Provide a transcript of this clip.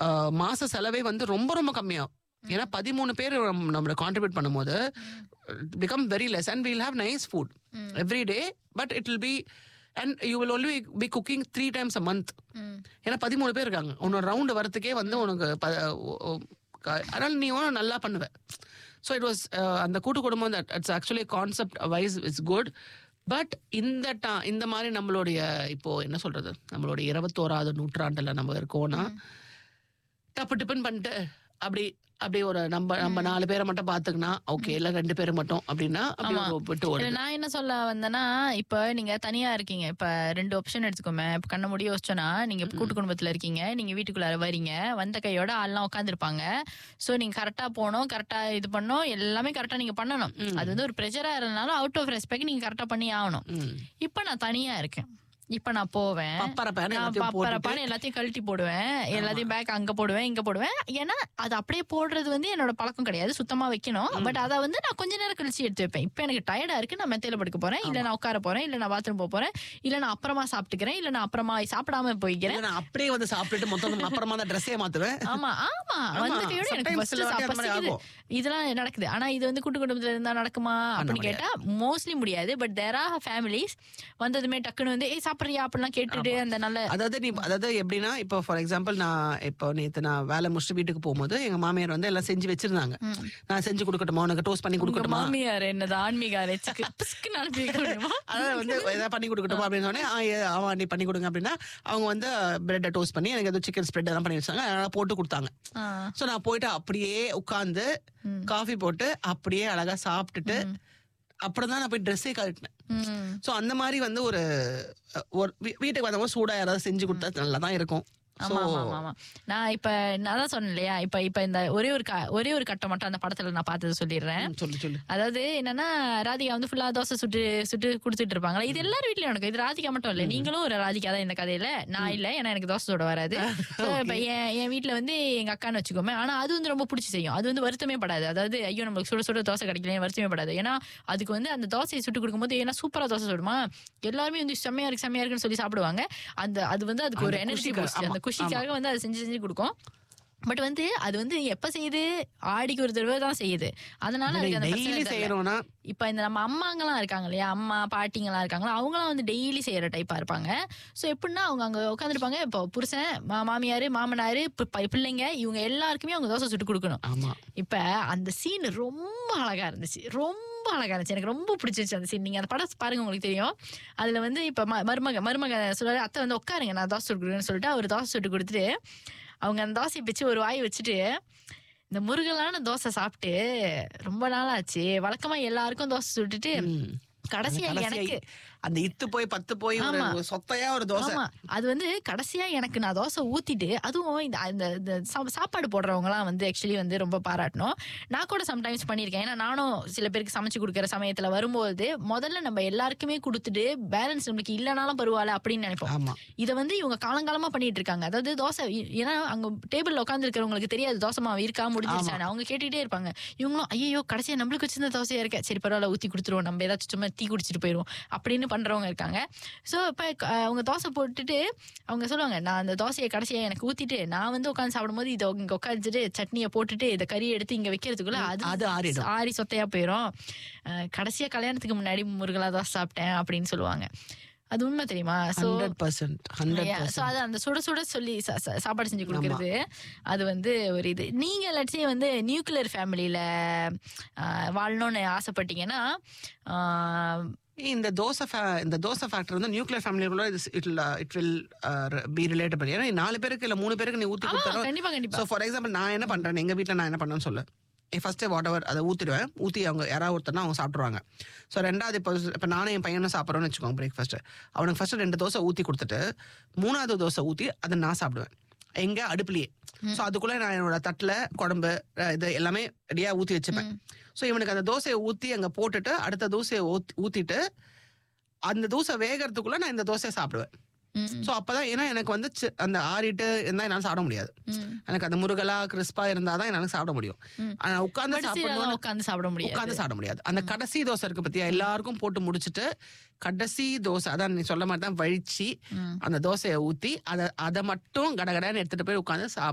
ஆஹ், மாச செலவே வந்து ரொம்ப ரொம்ப கம்மியாகும் ஏன்னா பதிமூணு பேர் நம்மளை கான்ட்ரிபியூட் பண்ணும்போது become very less and we'll have nice food every day but it will be and you will only be cooking three times a month ஏன்னா பதிமூணு பேர் இருக்காங்க உன்னோட ரவுண்டு வரத்துக்கே வந்து உனக்கு ப- ஒ- ஒ- க- அதனால நீ ஒன்றும் நல்லா பண்ணுவ ஸோ இட் வாஸ் அந்த கூட்டு குடும்பம் that it's actually concept wise it's good but இந்த டா இந்த மாதிரி நம்மளுடைய இப்போ என்ன சொல்றது நம்மளுடைய இருபத்தோராவது நூற்றாண்டுல நம்ம இருக்கோம்னா டப்பு டிப்புன்னு பண்ணிட்டு அப்படி அப்படி ஒரு நம்ம நம்ம நாலு பேரை மட்டும் பாத்துக்கினா ஓகே இல்ல ரெண்டு பேர் மட்டும் அப்படின்னா அப்படி ஆமா. விட்டு இல்ல, ஓடுது நான் என்ன சொல்ல வந்தேன்னா இப்ப நீங்க தனியா இருக்கீங்க இப்ப ரெண்டு ஆப்ஷன் எடுத்துக்கோமே இப்ப கண்ண முடி யோசிச்சோன்னா நீங்க இப்ப கூட்டு குடும்பத்துல இருக்கீங்க நீங்க வீட்டுக்குள்ளார வரீங்க வந்த கையோட ஆள்லாம் உட்காந்துருப்பாங்க சோ நீங்க கரெக்டா போகணும் கரெக்டா இது பண்ணணும் எல்லாமே கரெக்டா நீங்க பண்ணணும் அது வந்து ஒரு ப்ரெஷரா இருந்தாலும் அவுட் ஆஃப் ரெஸ்பெக்ட் நீங்க கரெக்டா பண்ணி ஆகணும் ம். இப்ப நான் தனியா இருக்கேன் இப்ப நான் போவேன் பப்பரப்பான்னு நான் எல்லாத்தையும் போட்டுட்டு பப்பரப்பான்னு எல்லாத்தையும் கழட்டி போடுவேன் எல்லாத்தையும் பேக் அங்க போடுவேன் இங்க போடுவேன் ஏன்னா அது அப்படியே போடுறது வந்து என்னோட பழக்கம் கிடையாது சுத்தமா வைக்கணும் பட் அதை வந்து நான் கொஞ்ச நேரம் கழிச்சு எடுத்து வைப்பேன் இப்போ எனக்கு டயர்டா இருக்கு நான் மெத்தையில படுக்க போறேன் இல்ல நான் உட்கார போறேன் இல்ல நான் பாத்ரூம் போக போறேன் இல்ல நான் அப்புறமா சாப்பிட்டுக்கிறேன் இல்ல நான் அப்புறமா சாப்பிடாம போய்க்கிறேன் இல்ல, நான் அப்படியே வந்து சாப்பிட்டுட்டு மொத்தம் அப்புறமா தான் ட்ரெஸ்ஸே மாத்துவேன் ஆமா ஆமா ஆமா, வந்த கையோட எனக்கு sometimes first சில வாட்டி அந்த மாதிரி பசிக்குது. ஆகும். இதெல்லாம் நடக்குது ஆனா இது வந்து கூட்டு குடும்பத்துல இருந்தா நடக்குமா அப்படின்னு கேட்டா மோஸ்ட்லி முடியாது பட் தேர் ஆர் ஃபேமிலிஸ் வந்ததுமே டக்குன்னு வந்து ஏய் சாப்பிடுறியா அப்படிலாம் கேட்டுட்டு அந்த நல்ல அதாவது நீ அதாவது எப்படின்னா இப்போ ஃபார் எக்ஸாம்பிள் நான் இப்போ நேத்து நான் வேலை முடிச்சுட்டு வீட்டுக்கு போகும்போது எங்க மாமியார் வந்து எல்லாம் செஞ்சு வச்சிருந்தாங்க நான் செஞ்சு கொடுக்கட்டுமா உனக்கு டோஸ்ட் பண்ணி உங்க கொடுக்கட்டுமா மாமியார் என்னது ஆன்மீக அரைச்சுக்கு பிஸ்குன்னு அனுப்பி வைக்க முடியுமா அதாவது வந்து ஏதாவது பண்ணி கொடுக்கட்டுமா அப்படின்னு சொன்னேன் ஆ, ஏ, ஆமா நீ பண்ணி கொடுங்க அப்படின்னா அவங்க வந்து பிரெட்டை டோஸ்ட் பண்ணி எனக்கு ஏதோ சிக்கன் ஸ்ப்ரெட் எல்லாம் பண்ணி வச்சாங்க அதனால போட்டு கொடுத்தாங்க ஆ. சோ நான் போயிட்டு அப்படியே உட்கார்ந்து காஃபி போட்டு அப்படியே அழகா சாப்பிட்டுட்டு அப்புறம் தான் நான் போய் ட்ரெஸ்ஸே கழட்டினேன் ம். சோ அந்த மாதிரி வந்து ஒரு ஒரு வீ- வீட்டுக்கு வந்தவங்க சூடா யாராவது செஞ்சு கொடுத்தா நல்லா தான் இருக்கும் ஆமா ஆமா ஆமா, ஆமா நான் இப்ப நான் தான் சொன்னேன் இல்லையா இப்ப இப்ப இந்த ஒரே ஒரு க- ஒரே ஒரு கட்டம் மட்டும் அந்த படத்துல நான் பார்த்தது சொல்லிடுறேன் ம், சொல்லு சொல்லு அதாவது என்னன்னா ராதிகா வந்து ஃபுல்லா தோசை சுட்டு சுட்டு கொடுத்துட்டு இருப்பாங்களா இது எல்லாரும் வீட்லயும் நடக்கும் இது ராதிகா மட்டும் இல்ல நீங்களும் ஒரு ராதிகா தான் இந்த கதையில நான் இல்ல ஏன்னா எனக்கு தோசை சுட வராது So, இப்ப என் என் வீட்ல வந்து எங்க அக்கான்னு வச்சுக்கோமே ஆனா அது வந்து ரொம்ப பிடிச்சி செய்யும் அது வந்து வருத்தமே படாது அதாவது ஐயோ நம்மளுக்கு சுட சுட தோசை கிடைக்கலன்னு வருத்தமே படாது ஏன்னா அதுக்கு வந்து அந்த தோசையை சுட்டு கொடுக்கும்போது ஏன்னா சூப்பரா தோசை சுடுமா எல்லாருமே வந்து செம்மையா இருக்கு செம்மையா இருக்குன்னு சொல்லி சாப்பிடுவாங்க அந்த அது வந்து அதுக்கு ஒரு அந்த எனர்ஜி குஷிக்காக, பூஸ்ட் ஆமா, அந்த குஷிக்காக வந்து அது செஞ்சு செஞ்சு கொடுக்கும் பட் வந்து அது வந்து எப்ப செய்யுது ஆடிக்கு ஒரு தடவை தான் செய்யுது அதனால அதுக்கு அந்த பிரச்சனை டெய்லி தெரியல. செய்யறோம்னா இப்ப இந்த நம்ம அம்மாங்கலாம் இருக்காங்க இல்லையா அம்மா பாட்டிங்கலாம் இருக்காங்களா அவங்களாம் வந்து டெய்லி செய்யற டைப்பா இருப்பாங்க சோ எப்படின்னா அவங்க அங்க உட்காந்துருப்பாங்க இப்போ புருஷன் மா- மாமியாரு மாமனாரு பி- பி- பிள்ளைங்க இவங்க எல்லாருக்குமே அவங்க தோசை சுட்டு கொடுக்கணும் ஆமா இப்ப அந்த சீன் ரொம்ப அழகா இருந்துச்சு ரொம்ப அழகா இருந்துச்சு எனக்கு ரொம்ப பிடிச்சிருச்சு அந்த சீன் நீங்க அந்த படம் பாருங்க உங்களுக்கு தெரியும் அதுல வந்து இப்ப ம- மருமக மருமக சொல்றாரு அத்தை வந்து உட்காருங்க நான் தோசை சுட்டு கொடுக்குறேன்னு சொல்லிட்டு அவர் தோசை சுட்டு கொடுத்துட்டு அவங்க அந்த தோசையை பிச்சு ஒரு வாய் வச்சுட்டு இந்த முருகலான தோசை சாப்பிட்டு ரொம்ப நாள் ஆச்சு வழக்கமா எல்லாருக்கும் தோசை சுட்டுட்டு ம். கடைசியா கடைசியா எனக்கு அந்த இத்து போய் பத்து போய் ஒரு ஆமா. ஒரு சொத்தையா ஒரு தோசை ஆமா அது வந்து கடைசியா எனக்கு நான் தோசை ஊத்திட்டு அதுவும் இந்த அந்த இந்த சா- சாப்பாடு போடுறவங்க எல்லாம் வந்து ஆக்சுவலி வந்து ரொம்ப பாராட்டணும் நான் கூட சம்டைம்ஸ் பண்ணியிருக்கேன் ஏன்னா நானும் சில பேருக்கு சமைச்சு கொடுக்குற சமயத்துல வரும்போது முதல்ல நம்ம எல்லாருக்குமே கொடுத்துட்டு பேலன்ஸ் நம்மளுக்கு இல்லைனாலும் பரவாயில்ல அப்படின்னு நினைப்போம் ஆமா இதை வந்து இவங்க காலங்காலமா பண்ணிட்டு இருக்காங்க அதாவது தோசை இ- ஏன்னா அங்க டேபிள்ல உட்கார்ந்து இருக்கிறவங்களுக்கு தெரியாது தோசை மாவு இருக்கா முடிஞ்சிருச்சான்னு அவங்க கேட்டுட்டே இருப்பாங்க இவங்களும் ஐயோ கடைசியா நம்மளுக்கு வச்சிருந்த தோசையா இருக்க சரி பரவாயில்ல ஊத்தி கொடுத்துருவோம் நம்ம ஏதாச்சும் சும்மா டீ குடிச்சிட்டு போயிடுவோம் அப்படின்னு பண்றவங்க இருக்காங்க சோ இப்ப க- அவங்க தோசை போட்டுட்டு அவங்க சொல்லுவாங்க நான் அந்த தோசையை கடைசியா எனக்கு ஊத்திட்டு நான் வந்து உட்காந்து சாப்பிடும்போது இதை இங்க உட்காந்துட்டு சட்னியை போட்டுட்டு இதை கறியை எடுத்து இங்க வைக்கிறதுக்குள்ள அது அது ஆறிடும். ஆறி சொத்தையா போயிடும் அஹ் கடைசியா கல்யாணத்துக்கு முன்னாடி முருகலா தோசை சாப்பிட்டேன் அப்படின்னு சொல்லுவாங்க அது உண்மை தெரியுமா so hundred percent hundred Yeah, so அது அந்த சுட சுட சொல்லி சா- சா- சாப்பாடு செஞ்சு கொடுக்கறது அது வந்து ஒரு இது நீங்க லட்சியம் வந்து நியூக்ளியர் ஃபேமிலியில வாழணும்னு ஆசைப்பட்டீங்கன்னா ஆஹ், இந்த தோசை fa- இந்த தோசை ஃபேக்டர் வந்து நியூக்ளியர் ஃபேமிலிக்குள்ள it it will be relatable ஏன்னா நாலு பேருக்கு இல்ல மூணு பேருக்கு நீ ஊத்தி ஆமா, கொடுத்தாலும் கண்டிப்பா கண்டிப்பா ஸோ ஃபார் எக்ஸாம்பிள் நான் என்ன பண்றேன் எங்க வீட்ல நான் என்ன பண்ணேன்னு சொல்லு ஃபர்ஸ்ட் வாட் எவர் அதை ஊத்திடுவேன் ஊத்தி அவங்க யாராவது ஒருத்தர்னா அவங்க சாப்பிடுவாங்க ஸோ ரெண்டாவது இப்போ இப்போ நானும் என் பையனும் சாப்பிட்றோன்னு வச்சுக்கோங்க பிரேக்ஃபாஸ்ட் அவனுக்கு ஃபர்ஸ்ட் ரெண்டு தோசை ஊத்தி கொடுத்துட்டு மூணாவது தோசை ஊத்தி அதை நான் சாப்பிடுவேன் எங்க அடுப்புலயே ஸோ அதுக்குள்ள நான் என்னோட தட்டுல குழம்பு அஹ், இது எல்லாமே ரெடியா ஊத்தி வச்சுப்பேன் ஸோ இவனுக்கு அந்த தோசையை ஊத்தி அங்க போட்டுட்டு அடுத்த தோசையை ஊத்தி ஊத்திட்டு அந்த தோசை வேகறதுக்குள்ள நான் இந்த தோசையை சாப்பிடுவேன் ம், ஸோ அப்பதான் ஏன்னா எனக்கு வந்து சி- அந்த ஆறிட்டு இருந்தா என்னால சாப்பிட முடியாது ம். எனக்கு அந்த முருகலா கிறிஸ்பா இருந்தாதான் என்னால சாப்பிட முடியும் ஆனா உட்கார்ந்து கடைசியில சாப்பிடணும் தான் உட்கார்ந்து சாப்பிட முடியாது உட்கார்ந்து சாப்பிட முடியாது அந்த கடைசி தோசை இருக்கு பத்தியா எல்லாருக்கும் போட்டு முடிச்சிட்டு கடைசி தோசை அதான் நீ சொல்ல மாதிரி தான் வழிச்சு அந்த தோசையை ஊத்தி அதை அதை மட்டும் கடகடன்னு எடுத்துட்டு போய் உட்கார்ந்து சாப்பிட